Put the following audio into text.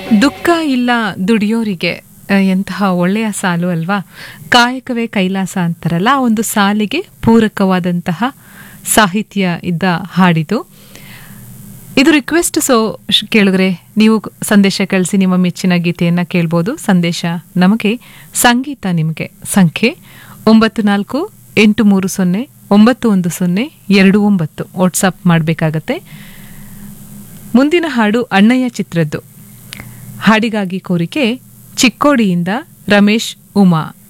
ದುಃಖ ಇಲ್ಲ ದುಡಿಯೋರಿಗೆ ಆ, ಎಂತಹ ಒಳ್ಳೆಯ ಸಾಲು ಅಲ್ವಾ ಕಾಯಕವೇ ಕೈಲಾಸ ಅಂತಾರಲ್ಲ ಆ ಒಂದು ಸಾಲಿಗೆ ಪೂರಕವಾದಂತಹ ಸಾಹಿತ್ಯ ಇದ್ದ ಹಾಡಿದು ಇದು ರಿಕ್ವೆಸ್ಟ್ ಸೊ ಶ್- ಕೇಳಿದ್ರೆ ನೀವು ಸಂದೇಶ ಕಳಿಸಿ ನಿಮ್ಮ ಮೆಚ್ಚಿನ ಗೀತೆಯನ್ನ ಕೇಳ್ಬೋದು ಸಂದೇಶ ನಮಗೆ ಸಂಗೀತ ನಿಮಗೆ ಸಂಖ್ಯೆ ಒಂಬತ್ತು ನಾಲ್ಕು ಎಂಟು ಮೂರು ಸೊನ್ನೆ ಒಂಬತ್ತು ಒಂದು ಸೊನ್ನೆ ಎರಡು ಒಂಬತ್ತು ವಾಟ್ಸಪ್ ಮಾಡಬೇಕಾಗತ್ತೆ ಮುಂದಿನ ಹಾಡು ಅಣ್ಣಯ್ಯ ಚಿತ್ರದ್ದು ಹಾಡಿಗಾಗಿ ಕೋರಿಕೆ ಚಿಕ್ಕೋಡಿಯಿಂದ ರಮೇಶ್ ಉಮಾ